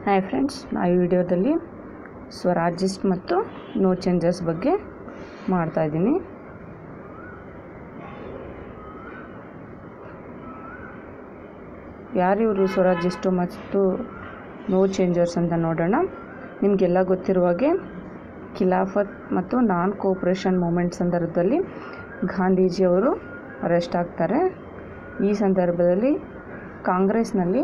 hi friends ನಾ ಈ ವಿಡಿಯೋದಲ್ಲಿ ಸ್ವರಾಜಿಸ್ಟ್ ಮತ್ತು ನೋ ಚೇಂಜಸ್ ಬಗ್ಗೆ ಮಾಡ್ತಾ ಇದ್ದೀನಿ ಯಾರು ಇವರು ಸ್ವರಾಜಿಸ್ಟು ಮತ್ತು ನೋ ಚೇಂಜರ್ಸ್ ಅಂತ ನೋಡೋಣ ನಿಮಗೆಲ್ಲ ಗೊತ್ತಿರುವ ಹಾಗೆ ಖಿಲಾಫತ್ ಮತ್ತು ನಾನ್ ಕೋಪ್ರೇಷನ್ ಮೂಮೆಂಟ್ ಸಂದರ್ಭದಲ್ಲಿ ಗಾಂಧೀಜಿಯವರು ಅರೆಸ್ಟ್ ಆಗ್ತಾರೆ ಈ ಸಂದರ್ಭದಲ್ಲಿ ಕಾಂಗ್ರೆಸ್ನಲ್ಲಿ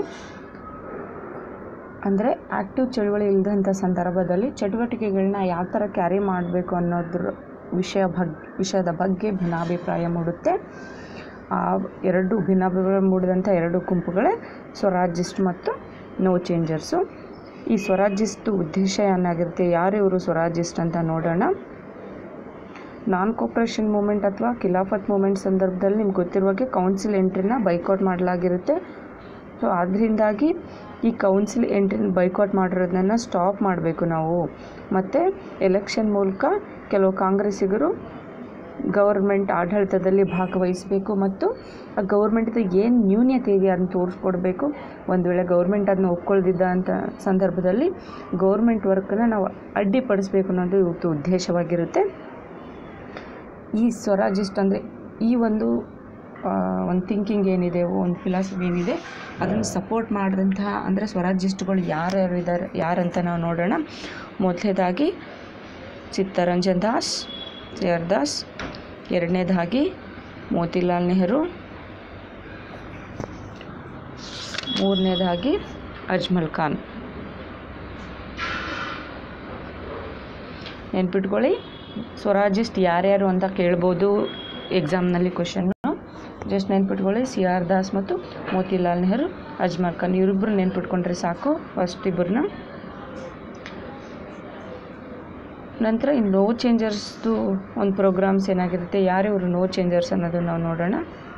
ಅಂದರೆ ಆ್ಯಕ್ಟಿವ್ ಚಳುವಳಿ ಇಲ್ಲದಂಥ ಸಂದರ್ಭದಲ್ಲಿ ಚಟುವಟಿಕೆಗಳನ್ನ ಯಾವ ಥರ ಕ್ಯಾರಿ ಮಾಡಬೇಕು ಅನ್ನೋದ್ರ ವಿಷಯ ಬಗ್ ವಿಷಯದ ಬಗ್ಗೆ ಭಿನ್ನಾಭಿಪ್ರಾಯ ಮೂಡುತ್ತೆ ಆ ಎರಡು ಭಿನ್ನಾಭಿಪ್ರಾಯ ಮೂಡಿದಂಥ ಎರಡು ಗುಂಪುಗಳೇ ಸ್ವರಾಜಿಸ್ಟ್ ಮತ್ತು ನೋ ಚೇಂಜರ್ಸು ಈ ಸ್ವರಾಜಿಸ್ಟ್ ಉದ್ದೇಶ ಏನಾಗಿರುತ್ತೆ ಯಾರು ಇವರು ಸ್ವರಾಜಿಸ್ಟ್ ಅಂತ ನೋಡೋಣ ನಾನ್ ಕೋಪ್ರೇಷನ್ ಮೂಮೆಂಟ್ ಅಥವಾ ಖಿಲಾಫತ್ ಮೂಮೆಂಟ್ ಸಂದರ್ಭದಲ್ಲಿ ನಿಮ್ಗೆ ಗೊತ್ತಿರುವ ಹಾಗೆ ಕೌನ್ಸಿಲ್ ಎಂಟ್ರಿನ ಬೈಕೌಟ್ ಮಾಡಲಾಗಿರುತ್ತೆ ಸೊ ಅದರಿಂದಾಗಿ ಈ ಕೌನ್ಸಿಲ್ ಎಂಟ್ರಿನ ಬೈಕೌಟ್ ಮಾಡಿರೋದನ್ನ ಸ್ಟಾಪ್ ಮಾಡಬೇಕು ನಾವು ಮತ್ತು ಎಲೆಕ್ಷನ್ ಮೂಲಕ ಕೆಲವು ಕಾಂಗ್ರೆಸ್ಸಿಗರು ಗೌರ್ಮೆಂಟ್ ಆಡಳಿತದಲ್ಲಿ ಭಾಗವಹಿಸಬೇಕು ಮತ್ತು ಆ ಗೌರ್ಮೆಂಟ್ದು ಏನು ನ್ಯೂನ್ಯತೆ ಇದೆ ಅದನ್ನು ತೋರಿಸ್ಕೊಡ್ಬೇಕು ಒಂದು ವೇಳೆ ಗೌರ್ಮೆಂಟ್ ಅದನ್ನ ಒಪ್ಕೊಳ್ದಿದ್ದ ಅಂತ ಸಂದರ್ಭದಲ್ಲಿ ಗೌರ್ಮೆಂಟ್ ವರ್ಕನ್ನು ನಾವು ಅಡ್ಡಿಪಡಿಸ್ಬೇಕು ಅನ್ನೋದು ಇವತ್ತು ಉದ್ದೇಶವಾಗಿರುತ್ತೆ ಈ ಸ್ವರಾಜಿಸ್ಟ್ ಅಂದರೆ ಈ ಒಂದು ಒಂದು ಥಿಂಕಿಂಗ್ ಏನಿದೆ ಒಂದು ಫಿಲಾಸಫಿ ಏನಿದೆ ಅದನ್ನು ಸಪೋರ್ಟ್ ಮಾಡಿದಂತಹ ಅಂದರೆ ಸ್ವರಾಜಿಸ್ಟ್ಗಳು ಯಾರ್ಯಾರು ಇದ್ದಾರೆ ಯಾರಂತ ನಾವು ನೋಡೋಣ ಮೊದಲನೇದಾಗಿ ಚಿತ್ತರಂಜನ್ ದಾಸ್ ಸಿ ಆರ್ ದಾಸ್ ಎರಡನೇದಾಗಿ ಮೋತಿಲಾಲ್ ನೆಹರು ಮೂರನೇದಾಗಿ ಅಜ್ಮಲ್ ಖಾನ್ ನೆನ್ಪಿಟ್ಕೊಳ್ಳಿ ಸ್ವರಾಜಿಸ್ಟ್ ಯಾರ್ಯಾರು ಅಂತ ಕೇಳ್ಬೋದು ಎಕ್ಸಾಮ್ನಲ್ಲಿ ಕ್ವಶನ್ನು ಜಸ್ಟ್ ನೆನ್ಪಿಟ್ಕೊಳ್ಳಿ ಸಿ ಆರ್ ದಾಸ್ ಮತ್ತು ಮೋತಿಲಾಲ್ ನೆಹರು ಅಜ್ಮಲ್ ಖಾನ್ ಇವರಿಬ್ಬರು ನೆನ್ಪಿಟ್ಕೊಂಡ್ರೆ ಸಾಕು ಫಸ್ಟ್ ಇಬ್ಬರನ್ನ ನಂತರ ಈ ನೋ ಚೇಂಜರ್ಸ್ದು ಒಂದು ಪ್ರೋಗ್ರಾಮ್ಸ್ ಏನಾಗಿರುತ್ತೆ ಯಾರು ಇವರು ನೋ ಚೇಂಜರ್ಸ್ ಅನ್ನೋದು ನಾವು ನೋಡೋಣ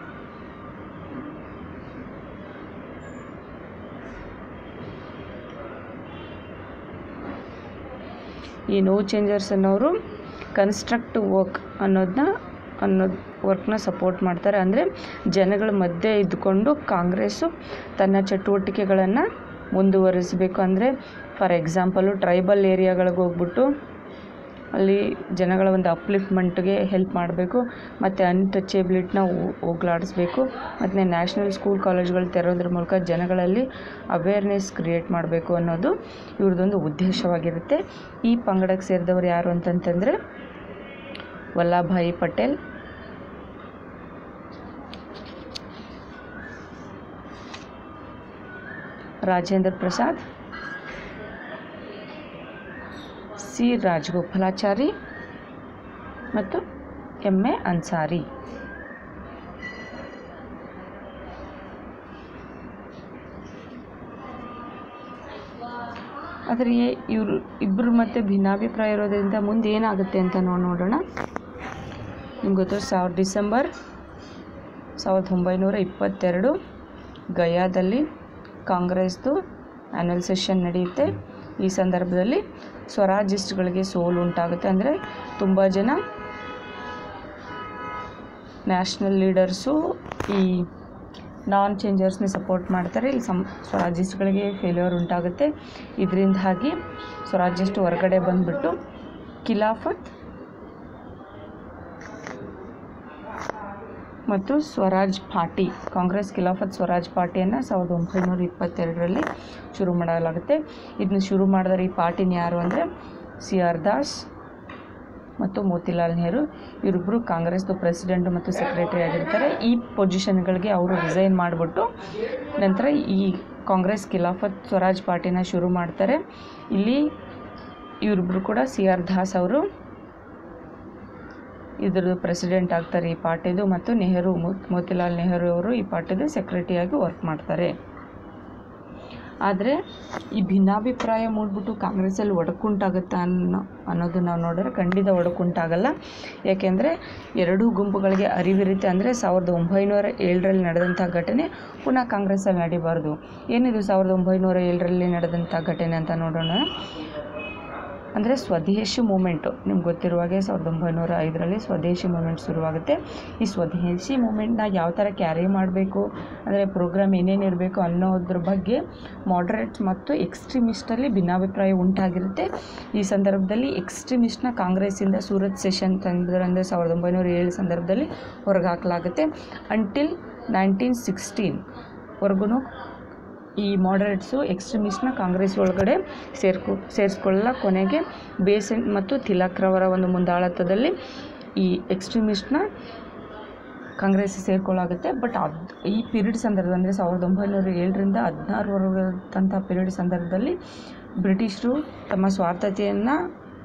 ಈ ನೋ ಚೇಂಜರ್ಸ್ ಅನ್ನೋರು ಕನ್ಸ್ಟ್ರಕ್ಟಿವ್ ವರ್ಕ್ ಅನ್ನೋದನ್ನ ಅನ್ನೋದು ವರ್ಕ್ನ ಸಪೋರ್ಟ್ ಮಾಡ್ತಾರೆ ಅಂದರೆ ಜನಗಳ ಮಧ್ಯೆ ಇದ್ದುಕೊಂಡು ಕಾಂಗ್ರೆಸ್ಸು ತನ್ನ ಚಟುವಟಿಕೆಗಳನ್ನು ಮುಂದುವರಿಸಬೇಕು ಅಂದರೆ ಫಾರ್ ಎಕ್ಸಾಂಪಲು ಟ್ರೈಬಲ್ ಏರಿಯಾಗಳಿಗೆ ಹೋಗ್ಬಿಟ್ಟು ಅಲ್ಲಿ ಜನಗಳ ಒಂದು ಅಪ್ಲಿಫ್ಟ್ಮೆಂಟ್ಗೆ ಹೆಲ್ಪ್ ಮಾಡಬೇಕು ಮತ್ತು ಅನ್ಟಚೇಬಿಲಿಟಿನ ಹೋಗ್ಲಾಡಿಸ್ಬೇಕು ಮತ್ತು ನ್ಯಾಷನಲ್ ಸ್ಕೂಲ್ ಕಾಲೇಜ್ಗಳು ತೆರೋದ್ರ ಮೂಲಕ ಜನಗಳಲ್ಲಿ ಅವೇರ್ನೆಸ್ ಕ್ರಿಯೇಟ್ ಮಾಡಬೇಕು ಅನ್ನೋದು ಇವ್ರದ್ದೊಂದು ಉದ್ದೇಶವಾಗಿರುತ್ತೆ ಈ ಪಂಗಡಕ್ಕೆ ಸೇರಿದವರು ಯಾರು ಅಂತಂತಂದರೆ ವಲ್ಲಭಾಯಿ ಪಟೇಲ್ ರಾಜೇಂದ್ರ ಪ್ರಸಾದ್ ಸಿ ರಾಜಗೋಪಾಲಾಚಾರಿ ಮತ್ತು ಎಮ್ ಎ ಅನ್ಸಾರಿ ಆದರೆ ಇವರು ಇಬ್ಬರು ಮತ್ತೆ ಭಿನ್ನಾಭಿಪ್ರಾಯ ಇರೋದ್ರಿಂದ ಮುಂದೆ ಏನಾಗುತ್ತೆ ಅಂತ ನಾವು ನೋಡೋಣ ನಿಮ್ಗೆ ಗೊತ್ತು ಸಾವಿರ ಡಿಸೆಂಬರ್ ಸಾವಿರದ ಒಂಬೈನೂರ ಇಪ್ಪತ್ತೆರಡು ಗಯಾದಲ್ಲಿ ಕಾಂಗ್ರೆಸ್ದು ಆ್ಯನ್ಯಲ್ ಸೆಷನ್ ನಡೆಯುತ್ತೆ ಈ ಸಂದರ್ಭದಲ್ಲಿ ಸ್ವರಾಜಿಸ್ಟ್ಗಳಿಗೆ ಸೋಲು ಉಂಟಾಗುತ್ತೆ ಅಂದರೆ ತುಂಬ ಜನ ನ್ಯಾಷನಲ್ ಲೀಡರ್ಸು ಈ ನಾನ್ ಚೇಂಜರ್ಸ್ನ ಸಪೋರ್ಟ್ ಮಾಡ್ತಾರೆ ಇಲ್ಲಿ ಸಮ್ ಸ್ವರಾಜಿಸ್ಟ್ಗಳಿಗೆ ಫೇಲ್ಯೂರ್ ಉಂಟಾಗುತ್ತೆ ಇದರಿಂದಾಗಿ ಸ್ವರಾಜಿಸ್ಟ್ ಹೊರಗಡೆ ಬಂದುಬಿಟ್ಟು ಖಿಲಾಫತ್ ಮತ್ತು ಸ್ವರಾಜ್ ಪಾರ್ಟಿ ಕಾಂಗ್ರೆಸ್ ಖಿಲಾಫತ್ ಸ್ವರಾಜ್ ಪಾರ್ಟಿಯನ್ನು ಸಾವಿರದ ಒಂಬೈನೂರ ಇಪ್ಪತ್ತೆರಡರಲ್ಲಿ ಶುರು ಮಾಡಲಾಗುತ್ತೆ ಇದನ್ನ ಶುರು ಮಾಡಿದ್ರೆ ಈ ಪಾರ್ಟಿನ ಯಾರು ಅಂದರೆ ಸಿ ಆರ್ ದಾಸ್ ಮತ್ತು ಮೋತಿಲಾಲ್ ನೆಹರು ಇವರಿಬ್ಬರು ಕಾಂಗ್ರೆಸ್ದು ಪ್ರೆಸಿಡೆಂಟು ಮತ್ತು ಸೆಕ್ರೆಟರಿ ಆಗಿರ್ತಾರೆ ಈ ಪೊಸಿಷನ್ಗಳಿಗೆ ಅವರು ರಿಸೈನ್ ಮಾಡಿಬಿಟ್ಟು ನಂತರ ಈ ಕಾಂಗ್ರೆಸ್ ಖಿಲಾಫತ್ ಸ್ವರಾಜ್ ಪಾರ್ಟಿನ ಶುರು ಮಾಡ್ತಾರೆ ಇಲ್ಲಿ ಇವರಿಬ್ಬರು ಕೂಡ ಸಿ ಆರ್ ದಾಸ್ ಅವರು ಇದ್ರದ್ದು ಪ್ರೆಸಿಡೆಂಟ್ ಆಗ್ತಾರೆ ಈ ಪಾರ್ಟಿದು ಮತ್ತು ನೆಹರು ಮೋತಿಲಾಲ್ ನೆಹರು ಅವರು ಈ ಪಾರ್ಟಿದು ಸೆಕ್ರೆಟರಿಯಾಗಿ ವರ್ಕ್ ಮಾಡ್ತಾರೆ ಆದರೆ ಈ ಭಿನ್ನಾಭಿಪ್ರಾಯ ಮೂಡ್ಬಿಟ್ಟು ಕಾಂಗ್ರೆಸ್ಸಲ್ಲಿ ಒಡಕುಂಟಾಗುತ್ತಾ ಅನ್ನೋ ಅನ್ನೋದು ನಾವು ನೋಡಿದ್ರೆ ಖಂಡಿತ ಒಡಕುಂಟಾಗಲ್ಲ ಯಾಕೆಂದರೆ ಎರಡೂ ಗುಂಪುಗಳಿಗೆ ಅರಿವಿರುತ್ತೆ ಅಂದರೆ ಸಾವಿರದ ಒಂಬೈನೂರ ಏಳರಲ್ಲಿ ನಡೆದಂಥ ಘಟನೆ ಪುನಃ ಕಾಂಗ್ರೆಸ್ಸಲ್ಲಿ ನಡಿಬಾರ್ದು ಏನಿದು ಸಾವಿರದ ಒಂಬೈನೂರ ಏಳರಲ್ಲಿ ನಡೆದಂಥ ಘಟನೆ ಅಂತ ನೋಡೋಣ ಅಂದರೆ ಸ್ವದೇಶಿ ಮೂಮೆಂಟು ನಿಮ್ಗೆ ಗೊತ್ತಿರುವ ಹಾಗೆ ಸಾವಿರದ ಒಂಬೈನೂರ ಐದರಲ್ಲಿ ಸ್ವದೇಶಿ ಮೂಮೆಂಟ್ ಶುರುವಾಗುತ್ತೆ ಈ ಸ್ವದೇಶಿ ಮೂಮೆಂಟ್ನ ಯಾವ ಥರ ಕ್ಯಾರಿ ಮಾಡಬೇಕು ಅಂದರೆ ಪ್ರೋಗ್ರಾಮ್ ಏನೇನು ಇರಬೇಕು ಅನ್ನೋದ್ರ ಬಗ್ಗೆ ಮಾಡ್ರೇಟ್ಸ್ ಮತ್ತು ಎಕ್ಸ್ಟ್ರೀಮಿಸ್ಟಲ್ಲಿ ಭಿನ್ನಾಭಿಪ್ರಾಯ ಉಂಟಾಗಿರುತ್ತೆ ಈ ಸಂದರ್ಭದಲ್ಲಿ ಎಕ್ಸ್ಟ್ರೀಮಿಸ್ಟ್ನ ಕಾಂಗ್ರೆಸ್ಸಿಂದ ಸೂರತ್ ಸೆಷನ್ ತಂದ್ರೆ ಸಾವಿರದ ಒಂಬೈನೂರ ಏಳು ಸಂದರ್ಭದಲ್ಲಿ ಹೊರಗೆ ಹಾಕಲಾಗುತ್ತೆ ಅಂಟಿಲ್ ನೈನ್ಟೀನ್ ಸಿಕ್ಸ್ಟೀನ್ ವರ್ಗು ಈ ಮಾಡರೇಟ್ಸು ಎಕ್ಸ್ಟ್ರೀಮಿಸ್ಟ್ನ ಕಾಂಗ್ರೆಸ್ ಒಳಗಡೆ ಸೇರ್ಕೊ ಸೇರಿಸ್ಕೊಳ್ಳಲ್ಲ ಕೊನೆಗೆ ಬೇಸೆಂಟ್ ಮತ್ತು ತಿಲಕ್ರವರ ಒಂದು ಮುಂದಾಳತ್ವದಲ್ಲಿ ಈ ಎಕ್ಸ್ಟ್ರೀಮಿಸ್ಟ್ನ ಕಾಂಗ್ರೆಸ್ ಸೇರ್ಕೊಳ್ಳಾಗುತ್ತೆ ಬಟ್ ಅದು ಈ ಪೀರಿಯಡ್ ಸಂದರ್ಭ ಅಂದರೆ ಸಾವಿರದ ಒಂಬೈನೂರ ಏಳರಿಂದ ಹದಿನಾರವರೆಗಂಥ ಪೀರಿಯಡ್ ಸಂದರ್ಭದಲ್ಲಿ ಬ್ರಿಟಿಷರು ತಮ್ಮ ಸ್ವಾರ್ಥತೆಯನ್ನು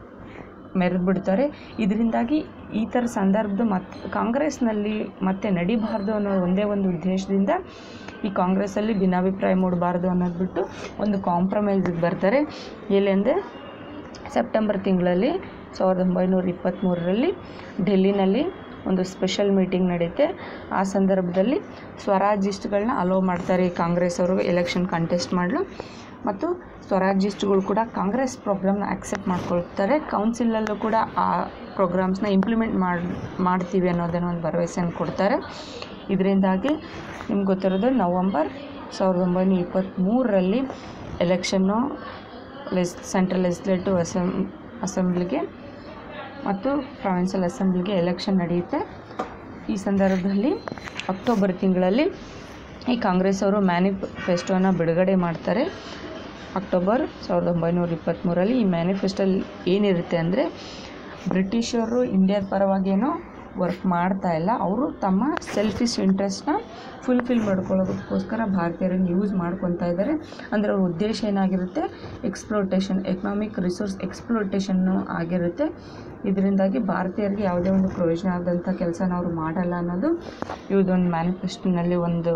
ಮೆರೆದು ಬಿಡ್ತಾರೆ ಇದರಿಂದಾಗಿ ಈ ಥರ ಸಂದರ್ಭದ ಮತ್ತು ಕಾಂಗ್ರೆಸ್ನಲ್ಲಿ ಮತ್ತೆ ನಡಿಬಾರ್ದು ಅನ್ನೋ ಒಂದೇ ಒಂದು ಉದ್ದೇಶದಿಂದ ಈ ಕಾಂಗ್ರೆಸ್ಸಲ್ಲಿ ಭಿನ್ನಾಭಿಪ್ರಾಯ ಮೂಡಬಾರ್ದು ಅನ್ನೋದು ಬಿಟ್ಟು ಒಂದು ಕಾಂಪ್ರಮೈಸಿಗೆ ಬರ್ತಾರೆ ಎಲ್ಲೆಂದರೆ ಸೆಪ್ಟೆಂಬರ್ ತಿಂಗಳಲ್ಲಿ ಸಾವಿರದ ಒಂಬೈನೂರ ಇಪ್ಪತ್ತ್ಮೂರರಲ್ಲಿ ಡೆಲ್ಲಿನಲ್ಲಿ ಒಂದು ಸ್ಪೆಷಲ್ ಮೀಟಿಂಗ್ ನಡೆಯುತ್ತೆ ಆ ಸಂದರ್ಭದಲ್ಲಿ ಸ್ವರಾಜಿಸ್ಟ್ಗಳನ್ನ ಅಲೋ ಮಾಡ್ತಾರೆ ಈ ಕಾಂಗ್ರೆಸ್ ಅವರು ಎಲೆಕ್ಷನ್ ಕಂಟೆಸ್ಟ್ ಮಾಡಲು ಮತ್ತು ಸ್ವರಾಜಿಸ್ಟ್ಗಳು ಕೂಡ ಕಾಂಗ್ರೆಸ್ ಪ್ರೋಗ್ರಾಮ್ನ ಆಕ್ಸೆಪ್ಟ್ ಮಾಡ್ಕೊಳ್ತಾರೆ ಕೌನ್ಸಿಲಲ್ಲೂ ಕೂಡ ಆ ಪ್ರೋಗ್ರಾಮ್ಸ್ನ ಇಂಪ್ಲಿಮೆಂಟ್ ಮಾಡಿ ಮಾಡ್ತೀವಿ ಅನ್ನೋದನ್ನು ಒಂದು ಭರವಸೆಯನ್ನು ಕೊಡ್ತಾರೆ ಇದರಿಂದಾಗಿ ನಿಮ್ಗೆ ಗೊತ್ತಿರೋದು ನವಂಬರ್ ಸಾವಿರದ ಒಂಬೈನೂರ ಇಪ್ಪತ್ತ್ಮೂರರಲ್ಲಿ ಎಲೆಕ್ಷನ್ನು ಲೆಸ್ ಸೆಂಟ್ರಲ್ ಲೆಜಿಸ್ಲೇಟಿವ್ ಅಸೆಂಬ್ ಅಸೆಂಬ್ಲಿಗೆ ಮತ್ತು ಪ್ರಾವಿನ್ಷಿಯಲ್ ಅಸೆಂಬ್ಲಿಗೆ ಎಲೆಕ್ಷನ್ ನಡೆಯುತ್ತೆ ಈ ಸಂದರ್ಭದಲ್ಲಿ ಅಕ್ಟೋಬರ್ ತಿಂಗಳಲ್ಲಿ ಈ ಕಾಂಗ್ರೆಸ್ ಅವರು ಮ್ಯಾನಿಫೆಸ್ಟೋನ ಬಿಡುಗಡೆ ಮಾಡ್ತಾರೆ ಅಕ್ಟೋಬರ್ ಸಾವಿರದ ಒಂಬೈನೂರ ಇಪ್ಪತ್ತ್ಮೂರಲ್ಲಿ ಈ ಮ್ಯಾನಿಫೆಸ್ಟೋಲ್ಲಿ ಏನಿರುತ್ತೆ ಅಂದರೆ ಬ್ರಿಟಿಷರು ಇಂಡಿಯಾದ ಪರವಾಗೇನೋ ವರ್ಕ್ ಮಾಡ್ತಾ ಇಲ್ಲ ಅವರು ತಮ್ಮ ಸೆಲ್ಫಿಶ್ ಇಂಟ್ರೆಸ್ಟ್ನ ಫುಲ್ಫಿಲ್ ಮಾಡ್ಕೊಳ್ಳೋದಕ್ಕೋಸ್ಕರ ಭಾರತೀಯರನ್ನು ಯೂಸ್ ಮಾಡ್ಕೊತಾ ಇದ್ದಾರೆ ಅಂದರೆ ಅವ್ರ ಉದ್ದೇಶ ಏನಾಗಿರುತ್ತೆ ಎಕ್ಸ್ಪ್ಲೋಟೇಷನ್ ಎಕನಾಮಿಕ್ ರಿಸೋರ್ಸ್ ಎಕ್ಸ್ಪ್ಲೋಟೇಷನ್ನು ಆಗಿರುತ್ತೆ ಇದರಿಂದಾಗಿ ಭಾರತೀಯರಿಗೆ ಯಾವುದೇ ಒಂದು ಪ್ರಯೋಜನ ಆದಂಥ ಕೆಲಸನ ಅವರು ಮಾಡಲ್ಲ ಅನ್ನೋದು ಇವ್ರದ್ದೊಂದು ಮ್ಯಾನಿಫೆಸ್ಟೋನಲ್ಲಿ ಒಂದು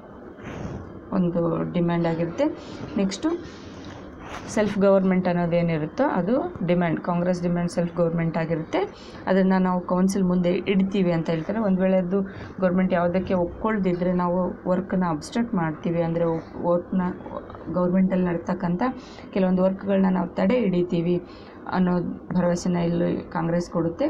ಒಂದು ಡಿಮ್ಯಾಂಡ್ ಆಗಿರುತ್ತೆ ನೆಕ್ಸ್ಟು ಸೆಲ್ಫ್ ಗೌರ್ಮೆಂಟ್ ಅನ್ನೋದೇನಿರುತ್ತೋ ಅದು demand Congress demand self government ಆಗಿರುತ್ತೆ ಅದನ್ನು ನಾವು ಕೌನ್ಸಿಲ್ ಮುಂದೆ ಇಡ್ತೀವಿ ಅಂತ ಹೇಳ್ತಾರೆ ಒಂದು ವೇಳೆ ಅದು ಗೌರ್ಮೆಂಟ್ ಯಾವುದಕ್ಕೆ ಒಪ್ಕೊಳ್ದಿದ್ರೆ ನಾವು ವರ್ಕನ್ನ ಅಬ್ಸ್ಟ್ರಕ್ಟ್ ಮಾಡ್ತೀವಿ ಅಂದರೆ ವರ್ಕ್ನ ಗೌರ್ಮೆಂಟಲ್ಲಿ ನಡ್ತಕ್ಕಂಥ ಕೆಲವೊಂದು ವರ್ಕ್ಗಳನ್ನ ನಾವು ತಡೆ ಹಿಡಿತೀವಿ ಅನ್ನೋ ಭರವಸೆನ ಇಲ್ಲಿ ಕಾಂಗ್ರೆಸ್ ಕೊಡುತ್ತೆ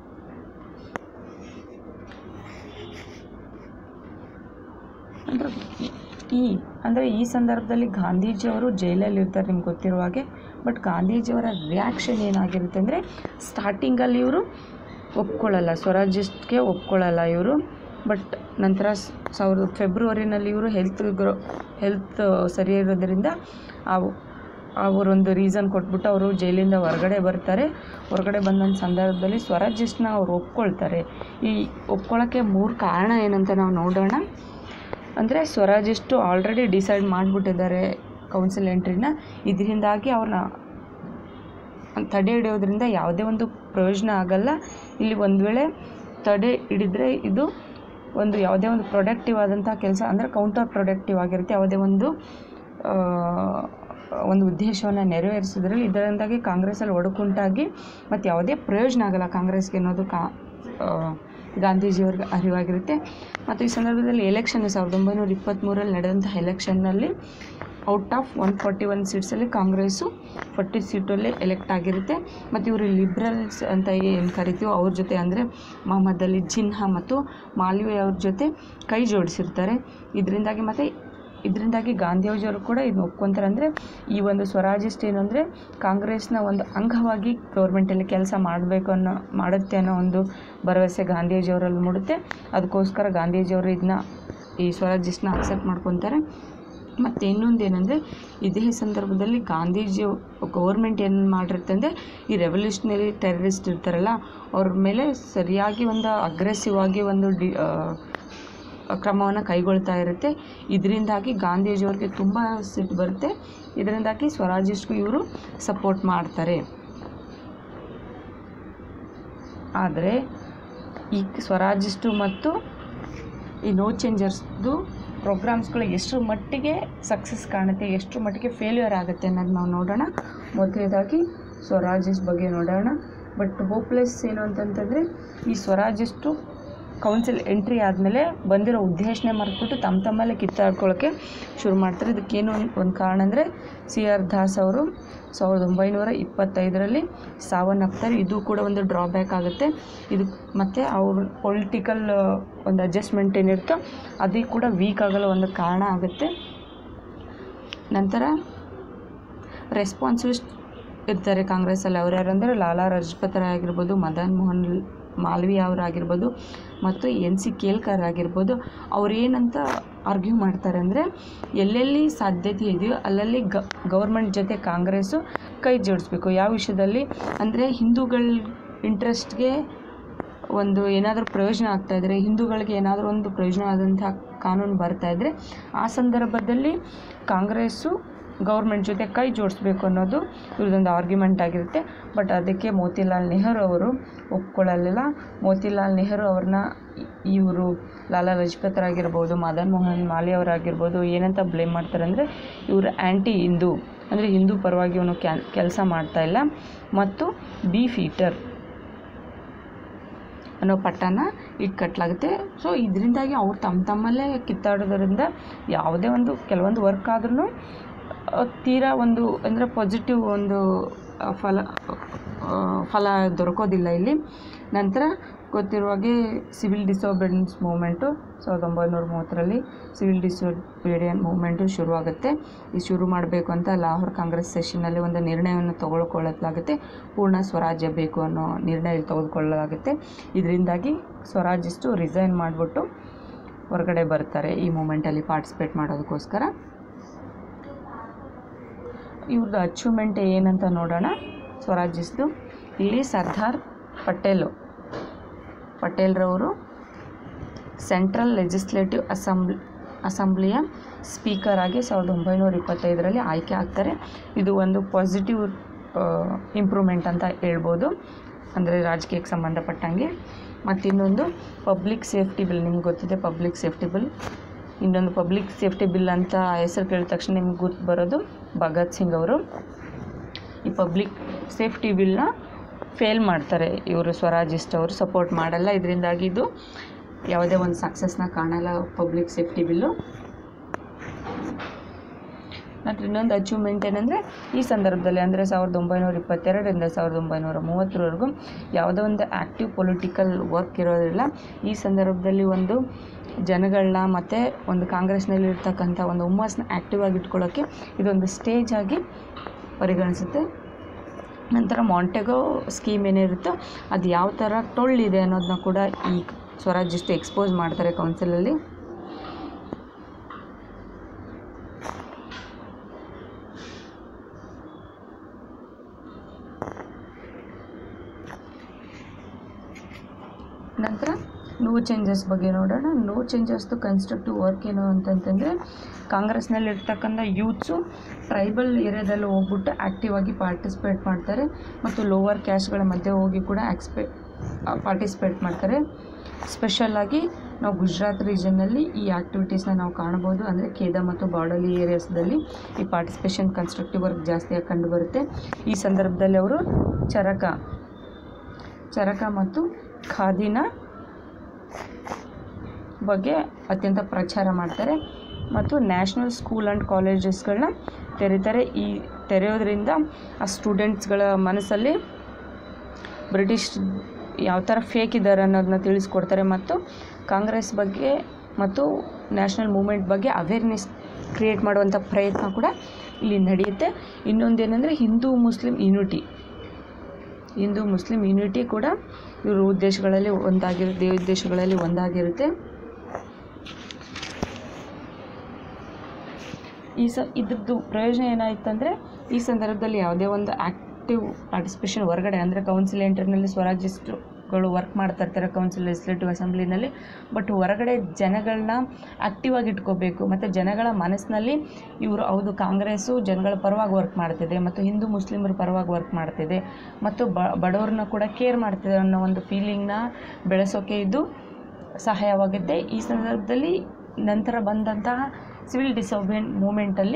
ಅಂದ್ರೆ ಈ ಅಂದರೆ ಈ ಸಂದರ್ಭದಲ್ಲಿ ಗಾಂಧೀಜಿಯವರು ಜೈಲಲ್ಲಿ ಇರ್ತಾರೆ ನಿಮ್ಗೆ ಗೊತ್ತಿರುವ ಹಾಗೆ ಬಟ್ ಗಾಂಧೀಜಿಯವರ ರಿಯಾಕ್ಷನ್ ಏನಾಗಿರುತ್ತೆ ಅಂದರೆ ಸ್ಟಾರ್ಟಿಂಗಲ್ಲಿ ಇವರು ಒಪ್ಕೊಳ್ಳಲ್ಲ ಸ್ವರಾಜ್ಯಕ್ಕೆ ಒಪ್ಕೊಳ್ಳಲ್ಲ ಇವರು ಬಟ್ ನಂತರ ಸ್- ಸಾವಿರದ ಫೆಬ್ರವರಿನಲ್ಲಿ ಇವರು ಹೆಲ್ತ್ ಗ್ರೋ ಹೆಲ್ತ್ ಸರಿ ಇರೋದ್ರಿಂದ ಆ ಅವರೊಂದು ರೀಸನ್ ಕೊಟ್ಬಿಟ್ಟು ಅವರು ಜೈಲಿಂದ ಹೊರಗಡೆ ಬರ್ತಾರೆ ಹೊರಗಡೆ ಬಂದಂಥ ಸಂದರ್ಭದಲ್ಲಿ ಸ್ವರಾಜ್ಯಸ್ನ ಅವ್ರು ಒಪ್ಕೊಳ್ತಾರೆ ಈ ಒಪ್ಕೊಳ್ಳೋಕ್ಕೆ ಮೂರು ಕಾರಣ ಏನಂತ ನಾವು ನೋಡೋಣ ಅಂದರೆ ಸ್ವರಾಜಿಸ್ಟು ಆಲ್ರೆಡಿ ಡಿಸೈಡ್ ಮಾಡಿಬಿಟ್ಟಿದ್ದಾರೆ ಕೌನ್ಸಿಲ್ ಎಂಟ್ರಿನ ಇದರಿಂದಾಗಿ ಅವ್ರನ್ನ ತಡೆ ಹಿಡಿಯೋದ್ರಿಂದ ಯಾವುದೇ ಒಂದು ಪ್ರಯೋಜನ ಆಗಲ್ಲ ಇಲ್ಲಿ ಒಂದು ವೇಳೆ ತಡೆ ಹಿಡಿದ್ರೆ ಇದು ಒಂದು ಯಾವುದೇ ಒಂದು ಪ್ರೊಡಕ್ಟಿವ್ ಆದಂಥ ಕೆಲಸ ಅಂದರೆ ಕೌಂಟರ್ ಪ್ರೊಡಕ್ಟಿವ್ ಆಗಿರುತ್ತೆ ಯಾವುದೇ ಒಂದು ಆ, ಒಂದು ಉದ್ದೇಶವನ್ನು ನೆರವೇರಿಸಿದ್ರಲ್ಲಿ ಇದರಿಂದಾಗಿ ಕಾಂಗ್ರೆಸ್ಸಲ್ಲಿ ಒಡಕುಂಟಾಗಿ ಮತ್ತು ಯಾವುದೇ ಪ್ರಯೋಜನ ಆಗಲ್ಲ ಕಾಂಗ್ರೆಸ್ಗೆ ಅನ್ನೋದು ಕಾ ಆ, ಗಾಂಧೀಜಿಯವ್ರಿಗೆ ಅರಿವಾಗಿರುತ್ತೆ ಮತ್ತು ಈ ಸಂದರ್ಭದಲ್ಲಿ ಎಲೆಕ್ಷನ್ ಸಾವಿರದ ಒಂಬೈನೂರ ಇಪ್ಪತ್ತ್ಮೂರಲ್ಲಿ ನಡೆದಂಥ ಎಲೆಕ್ಷನ್ನಲ್ಲಿ out of one forty one ಸೀಟ್ಸಲ್ಲಿ ಕಾಂಗ್ರೆಸ್ಸು ಫಾರ್ಟಿ ಸೀಟಲ್ಲಿ ಎಲೆಕ್ಟ್ ಆಗಿರುತ್ತೆ ಮತ್ತು ಇವರು ಲಿಬ್ರಲ್ಸ್ ಅಂತ ಏನು ಕರಿತೀವೋ ಅವ್ರ ಜೊತೆ ಅಂದರೆ ಮೊಹಮ್ಮದ್ ಅಲಿ ಜಿನ್ಹಾ ಮತ್ತು ಮಾಲ್ವೀಯ ಅವ್ರ ಜೊತೆ ಕೈ ಜೋಡಿಸಿರ್ತಾರೆ ಇದರಿಂದಾಗಿ ಮತ್ತು ಇದರಿಂದಾಗಿ ಗಾಂಧಿಯವರು ಕೂಡ ಇದನ್ನ ಒಪ್ಕೊತಾರೆ ಅಂದರೆ ಈ ಒಂದು ಸ್ವರಾಜಿಸ್ಟ್ ಏನು ಅಂದರೆ ಕಾಂಗ್ರೆಸ್ನ ಒಂದು ಅಂಗವಾಗಿ ಗೌರ್ಮೆಂಟಲ್ಲಿ ಕೆಲಸ ಮಾಡಬೇಕು ಅನ್ನೋ ಮಾಡುತ್ತೆ ಅನ್ನೋ ಒಂದು ಭರವಸೆ ಗಾಂಧೀಜಿಯವರಲ್ಲಿ ಮೂಡುತ್ತೆ ಅದಕ್ಕೋಸ್ಕರ ಗಾಂಧೀಜಿಯವರು ಇದನ್ನ ಈ ಸ್ವರಾಜಿಸ್ಟ್ನ ಅಕ್ಸೆಪ್ಟ್ ಮಾಡ್ಕೊತಾರೆ ಮತ್ತು ಇನ್ನೊಂದು ಏನಂದರೆ ಇದೇ ಸಂದರ್ಭದಲ್ಲಿ ಗಾಂಧೀಜಿ ಗೌರ್ಮೆಂಟ್ ಏನು ಮಾಡಿರುತ್ತೆ ಅಂದರೆ ಈ ರೆವಲ್ಯೂಷನರಿ ಟೆರರಿಸ್ಟ್ ಇರ್ತಾರಲ್ಲ ಅವ್ರ ಮೇಲೆ ಸರಿಯಾಗಿ ಒಂದು ಅಗ್ರೆಸಿವ್ ಆಗಿ ಒಂದು ಡಿ ಕ್ರಮವನ್ನು ಕೈಗೊಳ್ತಾ ಇರುತ್ತೆ ಇದರಿಂದಾಗಿ ಗಾಂಧೀಜಿಯವ್ರಿಗೆ ತುಂಬ ಸಿಟ್ಟು ಬರುತ್ತೆ ಇದರಿಂದಾಗಿ ಸ್ವರಾಜಿಸ್ಟ್ಗೂ ಇವರು ಸಪೋರ್ಟ್ ಮಾಡ್ತಾರೆ ಆದರೆ ಈ ಸ್ವರಾಜಿಸ್ಟು ಮತ್ತು ಈ ನೋ ಚೇಂಜರ್ಸ್ದು ಪ್ರೋಗ್ರಾಮ್ಸ್ಗಳು ಎಷ್ಟು ಮಟ್ಟಿಗೆ ಸಕ್ಸಸ್ ಕಾಣುತ್ತೆ ಎಷ್ಟು ಮಟ್ಟಿಗೆ ಫೇಲ್ಯೂರ್ ಆಗುತ್ತೆ ಅನ್ನೋದು ನಾವು ನೋಡೋಣ ಮೊದಲನೇದಾಗಿ ಸ್ವರಾಜಿಸ್ಟ್ ಬಗ್ಗೆ ನೋಡೋಣ ಬಟ್ ಹೋಪ್ಲೆಸ್ ಏನು ಅಂತಂತಂದರೆ ಈ ಸ್ವರಾಜಿಸ್ಟು ಕೌನ್ಸಿಲ್ ಎಂಟ್ರಿ ಆದಮೇಲೆ ಬಂದಿರೋ ಉದ್ದೇಶನೇ ಮರೆತುಬಿಟ್ಟು ತಮ್ಮ ತಮ್ಮಲ್ಲೇ ಕಿತ್ತಾಡ್ಕೊಳ್ಳೋಕ್ಕೆ ಶುರು ಮಾಡ್ತಾರೆ ಇದಕ್ಕೇನು ಒಂದು ಕಾರಣ ಅಂದರೆ ಸಿ ಆರ್ ದಾಸ್ ಅವರು ಸಾವಿರದ ಒಂಬೈನೂರ ಇಪ್ಪತ್ತೈದರಲ್ಲಿ ಸಾವನ್ನಪ್ತಾರೆ ಇದು ಕೂಡ ಒಂದು ಡ್ರಾಬ್ಯಾಕ್ ಆಗುತ್ತೆ ಇದು ಮತ್ತು ಅವ್ರ ಪೊಲಿಟಿಕಲ್ ಒಂದು ಅಡ್ಜಸ್ಟ್ಮೆಂಟ್ ಏನಿರುತ್ತೋ ಅದು ಕೂಡ ವೀಕ್ ಆಗಲು ಒಂದು ಕಾರಣ ಆಗುತ್ತೆ ನಂತರ ರೆಸ್ಪಾನ್ಸಿವ್ ಇರ್ತಾರೆ ಕಾಂಗ್ರೆಸ್ಸಲ್ಲಿ ಅವ್ರು ಯಾರಂದರೆ ಲಾಲಾ ಲಜಪತ್ ರಾಯ್ ಆಗಿರ್ಬೋದು ಮದನ್ ಮೋಹನ್ ಮಾಲ್ವೀಯ ಅವರಾಗಿರ್ಬೋದು ಮತ್ತು ಎನ್ ಸಿ ಕೇಲ್ಕರ್ ಆಗಿರ್ಬೋದು ಅವ್ರು ಏನಂತ ಆರ್ಗ್ಯೂ ಮಾಡ್ತಾರೆ ಅಂದರೆ ಎಲ್ಲೆಲ್ಲಿ ಸಾಧ್ಯತೆ ಇದೆಯೋ ಅಲ್ಲಲ್ಲಿ ಗ ಗೌರ್ಮೆಂಟ್ ಜೊತೆ ಕಾಂಗ್ರೆಸ್ಸು ಕೈ ಜೋಡಿಸ್ಬೇಕು ಯಾವ ವಿಷಯದಲ್ಲಿ ಅಂದರೆ ಹಿಂದೂಗಳ ಇಂಟ್ರೆಸ್ಟ್ಗೆ ಒಂದು ಏನಾದರೂ ಪ್ರಯೋಜನ ಆಗ್ತಾ ಇದ್ದರೆ ಹಿಂದೂಗಳಿಗೆ ಏನಾದರೂ ಒಂದು ಪ್ರಯೋಜನ ಆದಂಥ ಕಾನೂನು ಬರ್ತಾ ಇದ್ದರೆ ಆ ಸಂದರ್ಭದಲ್ಲಿ ಕಾಂಗ್ರೆಸ್ಸು ಗೌರ್ಮೆಂಟ್ ಜೊತೆ ಕೈ ಜೋಡಿಸ್ಬೇಕು ಅನ್ನೋದು ಇವ್ರದ್ದೊಂದು ಆರ್ಗ್ಯುಮೆಂಟ್ ಆಗಿರುತ್ತೆ ಬಟ್ ಅದಕ್ಕೆ ಮೋತಿಲಾಲ್ ನೆಹರು ಅವರು ಒಪ್ಕೊಳ್ಳಲಿಲ್ಲ ಮೋತಿಲಾಲ್ ನೆಹರು ಅವ್ರನ್ನ ಇವರು ಲಾಲಾ ಲಜಪತ್ ರಾಗಿರ್ಬೋದು ಮದನ್ ಮೋಹನ್ ಮಾಲಿ ಅವರಾಗಿರ್ಬೋದು ಏನಂತ ಬ್ಲೇಮ್ ಮಾಡ್ತಾರೆ ಅಂದರೆ ಇವರು ಆ್ಯಂಟಿ ಹಿಂದೂ ಅಂದರೆ ಹಿಂದೂ ಪರವಾಗಿ ಇವನು ಕ್ಯಾ ಕೆಲಸ ಮಾಡ್ತಾ ಇಲ್ಲ ಮತ್ತು ಬಿ ಫೀಟರ್ ಅನ್ನೋ ಪಟ್ಟನ ಇಟ್ಟು ಕಟ್ಟಲಾಗುತ್ತೆ ಸೊ ಇದರಿಂದಾಗಿ ಅವ್ರು ತಮ್ಮ ತಮ್ಮಲ್ಲೇ ಕಿತ್ತಾಡೋದ್ರಿಂದ ಯಾವುದೇ ಒಂದು ಕೆಲವೊಂದು ವರ್ಕ್ ಆದ್ರೂ ತೀರಾ ಒಂದು ಅಂದರೆ ಪಾಸಿಟಿವ್ ಒಂದು ಆ, ಫಲ ಆ, ಫಲ ದೊರಕೋದಿಲ್ಲ ಇಲ್ಲಿ ನಂತರ ಗೊತ್ತಿರುವ ಹಾಗೆ ಸಿವಿಲ್ ಡಿಸೋಬಿಡಿಯನ್ಸ್ ಮೂಮೆಂಟು ಸಾವಿರದ ಒಂಬೈನೂರ ಮೂವತ್ತರಲ್ಲಿ ಸಿವಿಲ್ ಡಿಸೋಬಿಡಿಯನ್ ಮೂಮೆಂಟು ಶುರುವಾಗುತ್ತೆ ಇದು ಶುರು ಮಾಡಬೇಕು ಅಂತ ಲಾಹೋರ್ ಕಾಂಗ್ರೆಸ್ ಸೆಷನ್ನಲ್ಲಿ ಒಂದು ನಿರ್ಣಯವನ್ನು ತೆಗೆದುಕೊಳ್ಳಲಾಗುತ್ತೆ ಪೂರ್ಣ ಸ್ವರಾಜ್ಯ ಬೇಕು ಅನ್ನೋ ನಿರ್ಣಯ ಇಲ್ಲಿ ತೆಗೆದುಕೊಳ್ಳಲಾಗುತ್ತೆ ಇದರಿಂದಾಗಿ ಸ್ವರಾಜಿಸ್ಟು ರಿಸೈನ್ ಮಾಡಿಬಿಟ್ಟು ಹೊರಗಡೆ ಬರ್ತಾರೆ ಈ ಮೂಮೆಂಟಲ್ಲಿ ಪಾರ್ಟಿಸಿಪೇಟ್ ಮಾಡೋದಕ್ಕೋಸ್ಕರ ಇವ್ರದ್ದು ಅಚೀವ್ಮೆಂಟ್ ಏನಂತ ನೋಡೋಣ ಸ್ವರಾಜಿಸ್ದು ಇಲ್ಲಿ ಸರ್ದಾರ್ ಪಟೇಲು ಪಟೇಲ್ರವರು ಸೆಂಟ್ರಲ್ ಲೆಜಿಸ್ಲೇಟಿವ್ ಅಸೆಂಬ್ಲಿ ಅಸೆಂಬ್ಲಿಯ ಸ್ಪೀಕರ್ ಆಗಿ ಸಾವಿರದ ಒಂಬೈನೂರ ಇಪ್ಪತ್ತೈದರಲ್ಲಿ ಆಯ್ಕೆ ಆಗ್ತಾರೆ ಇದು ಒಂದು ಪಾಸಿಟಿವ್ ಇಂಪ್ರೂವ್ಮೆಂಟ್ ಅಂತ ಹೇಳ್ಬೋದು ಅಂದರೆ ರಾಜಕೀಯಕ್ಕೆ ಸಂಬಂಧಪಟ್ಟಂಗೆ ಮತ್ತು ಇನ್ನೊಂದು ಪಬ್ಲಿಕ್ ಸೇಫ್ಟಿ ಬಿಲ್ ನಿಮ್ಗೆ ಗೊತ್ತಿದೆ ಪಬ್ಲಿಕ್ ಸೇಫ್ಟಿ ಬಿಲ್ ಇನ್ನೊಂದು ಪಬ್ಲಿಕ್ ಸೇಫ್ಟಿ ಬಿಲ್ ಅಂತ ಹೆಸರು ಕೇಳಿದ ತಕ್ಷಣ ನಿಮ್ಗೆ ಗುರ್ತು ಬರೋದು ಭಗತ್ ಸಿಂಗ್ ಅವರು ಈ ಪಬ್ಲಿಕ್ ಸೇಫ್ಟಿ ಬಿಲ್ನ ಫೇಲ್ ಮಾಡ್ತಾರೆ ಇವರು ಸ್ವರಾಜಿಸ್ಟ್ ಅವರು ಸಪೋರ್ಟ್ ಮಾಡಲ್ಲ ಇದರಿಂದಾಗಿ ಇದು ಯಾವುದೇ ಒಂದು ಸಕ್ಸಸ್ನ ಕಾಣಲ್ಲ ಪಬ್ಲಿಕ್ ಸೇಫ್ಟಿ ಬಿಲ್ಲು ಮತ್ತು ಇನ್ನೊಂದು ಅಚೀವ್ಮೆಂಟ್ ಏನಂದರೆ ಈ ಸಂದರ್ಭದಲ್ಲಿ ಅಂದರೆ ಸಾವಿರದ ಒಂಬೈನೂರ ಇಪ್ಪತ್ತೆರಡರಿಂದ ಸಾವಿರದ ಒಂಬೈನೂರ ಮೂವತ್ತರವರೆಗೂ ಯಾವುದೋ ಒಂದು ಆ್ಯಕ್ಟಿವ್ ಪೊಲಿಟಿಕಲ್ ವರ್ಕ್ ಇರೋದಿಲ್ಲ ಈ ಸಂದರ್ಭದಲ್ಲಿ ಒಂದು ಜನಗಳನ್ನ ಮತ್ತು ಒಂದು ಕಾಂಗ್ರೆಸ್ನಲ್ಲಿ ಇರ್ತಕ್ಕಂಥ ಒಂದು ಹುಮ್ಮಸ್ನ ಆ್ಯಕ್ಟಿವ್ ಆಗಿ ಇಟ್ಕೊಳ್ಳೋಕ್ಕೆ ಇದೊಂದು ಸ್ಟೇಜ್ ಆಗಿ ಪರಿಗಣಿಸುತ್ತೆ ನಂತರ ಮಾಂಟೆಗೋ ಸ್ಕೀಮ್ ಏನಿರುತ್ತೋ ಅದು ಯಾವ ಥರ ಟೊಳ್ಳಿದೆ ಅನ್ನೋದನ್ನ ಕೂಡ ಈ ಸ್ವರಾಜಿಸ್ಟು ಎಕ್ಸ್ಪೋಸ್ ಮಾಡ್ತಾರೆ ಕೌನ್ಸಿಲಲ್ಲಿ ನಂತರ ನೋ ಚೇಂಜಸ್ ಬಗ್ಗೆ ನೋಡೋಣ ನೋ ಚೇಂಜಸ್ದು ಕನ್ಸ್ಟ್ರಕ್ಟಿವ್ ವರ್ಕ್ ಏನು ಅಂತಂತಂದರೆ ಕಾಂಗ್ರೆಸ್ನಲ್ಲಿ ಇರ್ತಕ್ಕಂಥ ಯೂತ್ಸು ಟ್ರೈಬಲ್ ಏರಿಯಾದಲ್ಲಿ ಹೋಗ್ಬಿಟ್ಟು ಆ್ಯಕ್ಟಿವ್ ಆಗಿ ಪಾರ್ಟಿಸಿಪೇಟ್ ಮಾಡ್ತಾರೆ ಮತ್ತು ಲೋವರ್ ಕ್ಯಾಸ್ಟ್ಗಳ ಮಧ್ಯೆ ಹೋಗಿ ಕೂಡ ಆಕ್ಸ್ಪೆ ಪಾರ್ಟಿಸಿಪೇಟ್ ಮಾಡ್ತಾರೆ ಸ್ಪೆಷಲ್ಲಾಗಿ ನಾವು ಗುಜರಾತ್ ರೀಜನ್ನಲ್ಲಿ ಈ ಆ್ಯಕ್ಟಿವಿಟೀಸ್ನ ನಾವು ಕಾಣ್ಬೋದು ಅಂದರೆ ಖೇದ ಮತ್ತು ಬಾರ್ಡಲಿ ಏರಿಯಾಸ್ದಲ್ಲಿ ಈ ಪಾರ್ಟಿಸಿಪೇಷನ್ ಕನ್ಸ್ಟ್ರಕ್ಟಿವ್ ವರ್ಕ್ ಜಾಸ್ತಿಯಾಗಿ ಕಂಡುಬರುತ್ತೆ ಈ ಸಂದರ್ಭದಲ್ಲಿ ಅವರು ಚರಕ ಚರಕ ಮತ್ತು ಖಾದಿನ ಬಗ್ಗೆ ಅತ್ಯಂತ ಪ್ರಚಾರ ಮಾಡ್ತಾರೆ ಮತ್ತು ನ್ಯಾಷನಲ್ ಸ್ಕೂಲ್ ಆ್ಯಂಡ್ ಕಾಲೇಜಸ್ಗಳನ್ನ ತೆರೀತಾರೆ ಈ ತೆರೆಯೋದ್ರಿಂದ ಆ ಸ್ಟೂಡೆಂಟ್ಸ್ಗಳ ಮನಸ್ಸಲ್ಲಿ ಬ್ರಿಟಿಷ್ ಯಾವ ಥರ ಫೇಕ್ ಇದ್ದಾರೆ ಅನ್ನೋದನ್ನ ತಿಳಿಸ್ಕೊಡ್ತಾರೆ ಮತ್ತು ಕಾಂಗ್ರೆಸ್ ಬಗ್ಗೆ ಮತ್ತು ನ್ಯಾಷನಲ್ ಮೂಮೆಂಟ್ ಬಗ್ಗೆ ಅವೇರ್ನೆಸ್ ಕ್ರಿಯೇಟ್ ಮಾಡುವಂಥ ಪ್ರಯತ್ನ ಕೂಡ ಇಲ್ಲಿ ನಡೆಯುತ್ತೆ ಇನ್ನೊಂದೇನೆಂದರೆ ಹಿಂದೂ ಮುಸ್ಲಿಂ ಯೂನಿಟಿ ಹಿಂದೂ ಮುಸ್ಲಿಂ ಯೂನಿಟಿ ಕೂಡ ಇವ್ರ ಉದ್ದೇಶಗಳಲ್ಲಿ ಒಂದಾಗಿರು ದೇವೋದ್ದೇಶಗಳಲ್ಲಿ ಒಂದಾಗಿರುತ್ತೆ ಈ ಸ ಇದ್ರದ್ದು ಪ್ರಯೋಜನ ಏನಾಯ್ತಂದರೆ ಈ ಸಂದರ್ಭದಲ್ಲಿ ಯಾವುದೇ ಒಂದು ಆ್ಯಕ್ಟಿವ್ ಪಾರ್ಟಿಸಿಪೇಷನ್ ಹೊರಗಡೆ ಅಂದರೆ ಕೌನ್ಸಿಲ್ ಎಂಟರ್ನಲ್ಲಿ ಸ್ವರಾಜಿಸ್ಟ್ಗಳು ವರ್ಕ್ ಮಾಡ್ತಾ ಇರ್ತಾರೆ ಕೌನ್ಸಿಲ್ ಲೆಜಿಸ್ಲೇಟಿವ್ ಅಸೆಂಬ್ಲಿನಲ್ಲಿ ಬಟ್ ಹೊರಗಡೆ ಜನಗಳನ್ನ ಆ್ಯಕ್ಟಿವ್ ಆಗಿ ಇಟ್ಕೋಬೇಕು ಮತ್ತು ಜನಗಳ ಮನಸ್ಸಿನಲ್ಲಿ ಇವರು ಹೌದು ಕಾಂಗ್ರೆಸ್ಸು ಜನಗಳ ಪರವಾಗಿ ವರ್ಕ್ ಮಾಡ್ತಿದೆ ಮತ್ತು ಹಿಂದೂ ಮುಸ್ಲಿಮರ ಪರವಾಗಿ ವರ್ಕ್ ಮಾಡ್ತಿದೆ ಮತ್ತು ಬ ಬಡವ್ರನ್ನ ಕೂಡ ಕೇರ್ ಮಾಡ್ತಿದೆ ಅನ್ನೋ ಒಂದು ಫೀಲಿಂಗ್ನ ಬೆಳೆಸೋಕೆ ಇದು ಸಹಾಯವಾಗುತ್ತೆ ಈ ಸಂದರ್ಭದಲ್ಲಿ ನಂತರ ಬಂದಂತಹ ಸಿವಿಲ್ ಡಿಸೋಬಿಯನ್ ಮೂಮೆಂಟಲ್ಲಿ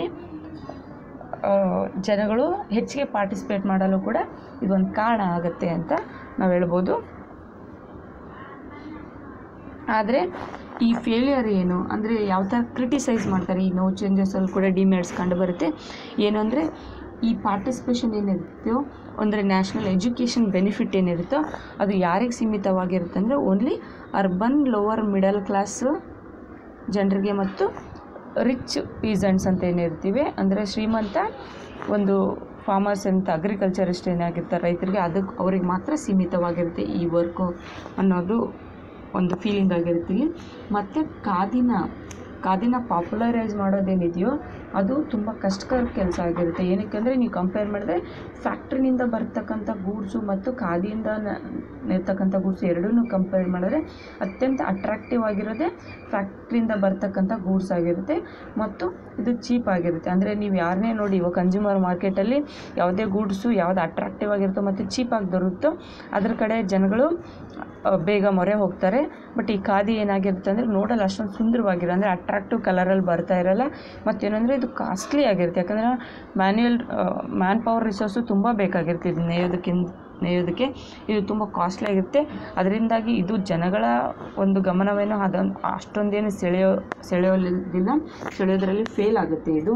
ಜನಗಳು ಹೆಚ್ಚಿಗೆ ಪಾರ್ಟಿಸಿಪೇಟ್ ಮಾಡಲು ಕೂಡ ಇದೊಂದು ಕಾರಣ ಆಗುತ್ತೆ ಅಂತ ನಾವು ಹೇಳ್ಬೋದು ಆದರೆ ಈ ಫೇಲಿಯರ್ ಏನು ಅಂದರೆ ಯಾವ ಥರ ಕ್ರಿಟಿಸೈಸ್ ಮಾಡ್ತಾರೆ ಈ ನೋ ಚೇಂಜಸಲ್ಲಿ ಕೂಡ ಡಿಮೇರಿಟ್ಸ್ ಕಂಡು ಬರುತ್ತೆ ಏನು ಅಂದರೆ ಈ ಪಾರ್ಟಿಸಿಪೇಷನ್ ಏನಿರುತ್ತೋ ಅಂದರೆ ನ್ಯಾಷನಲ್ ಎಜುಕೇಷನ್ ಬೆನಿಫಿಟ್ ಏನಿರುತ್ತೋ ಅದು ಯಾರಿಗೆ ಸೀಮಿತವಾಗಿರುತ್ತೆ ಅಂದರೆ only urban lower middle class ಜನರಿಗೆ ಮತ್ತು ರಿಚ್ ಪೀಸಂಟ್ಸ್ ಅಂತ ಏನಿರ್ತೀವಿ ಅಂದರೆ ಶ್ರೀಮಂತ ಒಂದು ಫಾರ್ಮರ್ಸ್ ಅಂತ ಅಗ್ರಿಕಲ್ಚರಿಸ್ಟ್ ಏನಾಗಿರ್ತಾರೆ ರೈತರಿಗೆ ಅದಕ್ಕೆ ಅವ್ರಿಗೆ ಮಾತ್ರ ಸೀಮಿತವಾಗಿರುತ್ತೆ ಈ ವರ್ಕು ಅನ್ನೋದು ಒಂದು ಫೀಲಿಂಗ್ ಆಗಿರುತ್ತೆ ಇಲ್ಲಿ ಮತ್ತು ಕಾದಿನ ಕಾದಿನ ಪಾಪ್ಯುಲರೈಸ್ ಮಾಡೋದೇನಿದೆಯೋ ಅದು ತುಂಬ ಕಷ್ಟಕರ ಕೆಲಸ ಆಗಿರುತ್ತೆ ಏನಕ್ಕೆ ಅಂದರೆ ನೀವು ಕಂಪೇರ್ ಮಾಡಿದ್ರೆ ಫ್ಯಾಕ್ಟ್ರಿನಿಂದ ಬರ್ತಕ್ಕಂಥ ಗೂಡ್ಸು ಮತ್ತು ಖಾದಿಯಿಂದ ನ- ಇರ್ತಕ್ಕಂಥ ಗೂಡ್ಸು ಎರಡೂ ಕಂಪೇರ್ ಮಾಡಿದ್ರೆ ಅತ್ಯಂತ ಅಟ್ರಾಕ್ಟಿವ್ ಆಗಿರೋದೇ ಫ್ಯಾಕ್ಟ್ರಿಯಿಂದ ಬರ್ತಕ್ಕಂಥ ಗೂಡ್ಸ್ ಆಗಿರುತ್ತೆ ಮತ್ತು ಇದು ಚೀಪ್ ಆಗಿರುತ್ತೆ ಅಂದರೆ ನೀವು ಯಾರನ್ನೇ ನೋಡಿ ಇವಾಗ ಕನ್ಸ್ಯೂಮರ್ ಮಾರ್ಕೆಟಲ್ಲಿ ಯಾವುದೇ ಗೂಡ್ಸು ಯಾವ್ದು ಅಟ್ರಾಕ್ಟಿವ್ ಆಗಿರುತ್ತೋ ಮತ್ತು ಚೀಪಾಗಿ ದೊರುಕುತ್ತೋ ಅದ್ರ ಕಡೆ ಜನಗಳು ಆ, ಬೇಗ ಮೊರೆ ಹೋಗ್ತಾರೆ ಬಟ್ ಈ ಖಾದಿ ಏನಾಗಿರುತ್ತೆ ಅಂದರೆ ನೋಡಲು ಅಷ್ಟೊಂದು ಸುಂದರವಾಗಿರೋ ಅಂದರೆ ಅಟ್ರಾಕ್ಟಿವ್ ಕಲರಲ್ಲಿ ಬರ್ತಾ ಇರಲ್ಲ ಮತ್ತೇನೆಂದರೆ ಇದು ಕಾಸ್ಟ್ಲಿ ಆಗಿರುತ್ತೆ ಯಾಕಂದರೆ ಮ್ಯಾನ್ಯುಯಲ್ ಮ್ಯಾನ್ ಪವರ್ ರಿಸೋರ್ಸು ತುಂಬ ಬೇಕಾಗಿರುತ್ತೆ ಇದು ನೇಯೋದಕ್ಕಿಂತ ನೇಯೋದಕ್ಕೆ ಇದು ತುಂಬ ಕಾಸ್ಟ್ಲಿ ಆಗಿರುತ್ತೆ ಅದರಿಂದಾಗಿ ಇದು ಜನಗಳ ಒಂದು ಗಮನವೇನೋ ಅದೊಂದು ಅಷ್ಟೊಂದೇನು ಸೆಳೆಯೋ ಸೆಳೆಯೋದಿಲ್ಲ ಸೆಳೆಯೋದ್ರಲ್ಲಿ ಫೇಲ್ ಆಗುತ್ತೆ ಇದು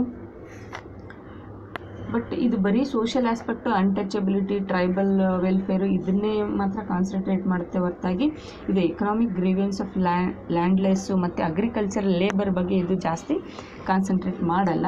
ಬಟ್ ಇದು ಬರೀ social aspect untouchability tribal welfare ಇದನ್ನೇ ಮಾತ್ರ ಕಾನ್ಸಂಟ್ರೇಟ್ ಮಾಡುತ್ತೆ ಹೊರತಾಗಿ ಇದು economic grievances of land landless ಮತ್ತು ಅಗ್ರಿಕಲ್ಚರ್ ಲೇಬರ್ ಬಗ್ಗೆ ಇದು ಜಾಸ್ತಿ ಕಾನ್ಸಂಟ್ರೇಟ್ ಮಾಡಲ್ಲ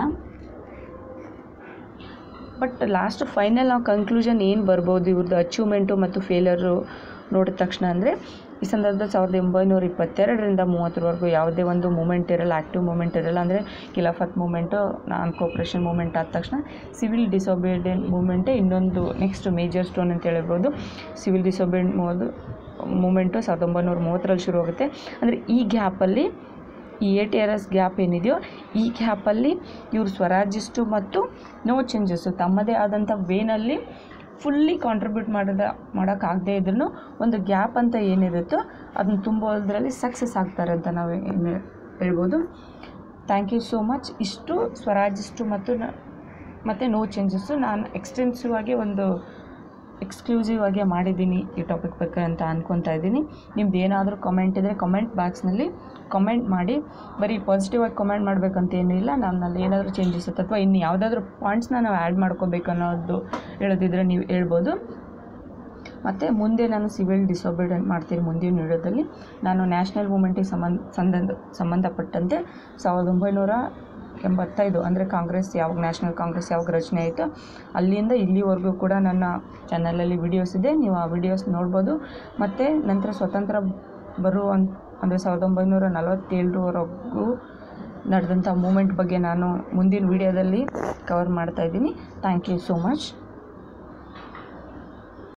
ಬಟ್ ಲಾಸ್ಟ್ ಫೈನಲ್ ನಾವು ಕನ್ಕ್ಲೂಷನ್ ಏನು ಬರ್ಬೋದು ಇವ್ರದ್ದು ಅಚೀವ್ಮೆಂಟು ಮತ್ತು ಫೇಲರು ನೋಡಿದ ತಕ್ಷಣ ಅಂದರೆ ಈ ಸಂದರ್ಭದಲ್ಲಿ ಸಾವಿರದ ಒಂಬೈನೂರ ಇಪ್ಪತ್ತೆರಡರಿಂದ ಮೂವತ್ತರವರೆಗೂ ಯಾವುದೇ ಒಂದು ಮೂಮೆಂಟ್ ಇರಲ್ಲ ಆ್ಯಕ್ಟಿವ್ ಮೂಮೆಂಟ್ ಇರಲ್ಲ ಅಂದರೆ Khilafat movement non cooperation movement ಆದ ತಕ್ಷಣ ಸಿವಿಲ್ ಡಿಸೊಬಿಡಿಯಂಟ್ ಮೂಮೆಂಟೇ ಇನ್ನೊಂದು ನೆಕ್ಸ್ಟ್ ಮೇಜರ್ ಸ್ಟೋನ್ ಅಂತ ಹೇಳ್ಬೋದು ಸಿವಿಲ್ ಡಿಸೊಬಿಡೆಂಟ್ ಮೂವದು ಮೂಮೆಂಟು ಸಾವಿರದ ಒಂಬೈನೂರ ಮೂವತ್ತರಲ್ಲಿ ಶುರು ಆಗುತ್ತೆ ಅಂದರೆ ಈ ಗ್ಯಾಪಲ್ಲಿ ಈ ಏಟ್ ಇಯರ್ಸ್ ಗ್ಯಾಪ್ ಏನಿದೆಯೋ ಈ ಗ್ಯಾಪಲ್ಲಿ ಇವರು ಸ್ವರಾಜಿಸ್ಟು ಮತ್ತು ನೋ ಚೇಂಜಸ್ಸು ತಮ್ಮದೇ ಆದಂಥ ವೇನಲ್ಲಿ ಫುಲ್ಲಿ ಕಾಂಟ್ರಿಬ್ಯೂಟ್ ಮಾಡಿದ ಮಾಡೋಕ್ಕಾಗದೇ ಇದ್ರೂ ಒಂದು ಗ್ಯಾಪ್ ಅಂತ ಏನಿರುತ್ತೋ ಅದನ್ನ ತುಂಬೋದ್ರಲ್ಲಿ ಸಕ್ಸಸ್ ಆಗ್ತಾರೆ ಅಂತ ನಾವು ಏನು ಹೇಳ್ಬೋದು ಥ್ಯಾಂಕ್ ಯು ಸೋ ಮಚ್ ಇಷ್ಟು ಸ್ವರಾಜಿಸ್ಟು ಮತ್ತು ನ- ಮತ್ತು ನೋ ಚೇಂಜಸ್ಸು ನಾನು ಎಕ್ಸ್ಟೆನ್ಸಿವ್ ಆಗಿ ಒಂದು ಎಕ್ಸ್ಕ್ಲೂಸಿವ್ ಆಗಿ ಮಾಡಿದ್ದೀನಿ ಈ ಟಾಪಿಕ್ ಬಗ್ಗೆ ಅಂತ ಅನ್ಕೊತಾ ಇದ್ದೀನಿ ನಿಮ್ದು ಏನಾದರೂ ಕಮೆಂಟ್ ಇದ್ದರೆ ಕಮೆಂಟ್ ಬಾಕ್ಸ್ನಲ್ಲಿ ಕಮೆಂಟ್ ಮಾಡಿ ಬರೀ ಪಾಸಿಟಿವ್ ಆಗಿ ಕಮೆಂಟ್ ಮಾಡಬೇಕಂತ ಏನಿಲ್ಲ ನನ್ನಲ್ಲಿ ಏನಾದರೂ ಚೇಂಜಸ್ ಇತ್ತು ಅಥವಾ ಇನ್ನು ಯಾವುದಾದ್ರೂ ಪಾಯಿಂಟ್ಸ್ನ ನಾವು ಆ್ಯಡ್ ಮಾಡ್ಕೋಬೇಕು ಅನ್ನೋದು ಹೇಳೋದಿದ್ರೆ ನೀವು ಹೇಳ್ಬೋದು ಮತ್ತು ಮುಂದೆ ನಾನು ಸಿವಿಲ್ ಡಿಸೊಬಿಡೆಂಟ್ ಮಾಡ್ತೀನಿ ಮುಂದಿನ ವಿಡಿಯೋದಲ್ಲಿ ನಾನು ನ್ಯಾಷನಲ್ ಮೂಮೆಂಟಿಗೆ ಸಂಬಂಧ ಸಂಬಂಧ ಸಂಬಂಧಪಟ್ಟಂತೆ ಸಾವಿರದ ಒಂಬೈನೂರ ಎಂಬತ್ತೈದು ಅಂದರೆ ಕಾಂಗ್ರೆಸ್ ಯಾವಾಗ ನ್ಯಾಷನಲ್ ಕಾಂಗ್ರೆಸ್ ಯಾವಾಗ ರಚನೆ ಆಯಿತು ಅಲ್ಲಿಂದ ಇಲ್ಲಿವರೆಗೂ ಕೂಡ ನನ್ನ ಚಾನಲಲ್ಲಿ ವಿಡಿಯೋಸ್ ಇದೆ ನೀವು ಆ ವಿಡಿಯೋಸ್ ನೋಡ್ಬೋದು ಮತ್ತು ನಂತರ ಸ್ವತಂತ್ರ ಬರುವ ಅಂದರೆ ಸಾವಿರದ ಒಂಬೈನೂರ ನಲವತ್ತೇಳರವರೆಗೂ ನಡೆದಂಥ ಮೂಮೆಂಟ್ ಬಗ್ಗೆ ನಾನು ಮುಂದಿನ ವಿಡಿಯೋದಲ್ಲಿ ಕವರ್ ಮಾಡ್ತಾ ಇದ್ದೀನಿ ಥ್ಯಾಂಕ್ ಯು ಸೋ ಮಚ್